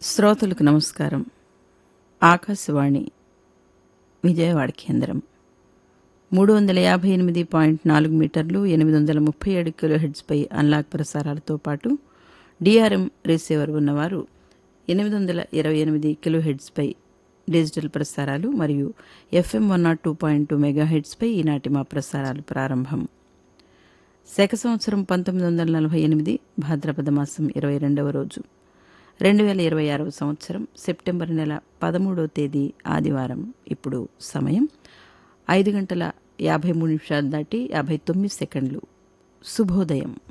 శ్రోతలకు నమస్కారం ఆకాశవాణి విజయవాడ కేంద్రం మూడు వందల యాభై ఎనిమిది పాయింట్ నాలుగు మీటర్లు ఎనిమిది వందల ముప్పై ఏడు కిలో హెడ్స్పై అన్లాక్ ప్రసారాలతో పాటు డిఆర్ఎం రిసీవర్ ఉన్నవారు ఎనిమిది వందల ఇరవై ఎనిమిది కిలో హెడ్స్పై డిజిటల్ ప్రసారాలు మరియు FM one nought two point two mega హెడ్స్పై ఈనాటి మా ప్రసారాలు ప్రారంభం శక సంవత్సరం పంతొమ్మిది వందల నలభై ఎనిమిది భాద్రపద మాసం ఇరవై రెండవ రోజు రెండు వేల ఇరవై ఆరవ సంవత్సరం సెప్టెంబర్ నెల పదమూడవ తేదీ ఆదివారం ఇప్పుడు సమయం ఐదు గంటల యాభై మూడు నిమిషాలు దాటి యాభై తొమ్మిది సెకండ్లు శుభోదయం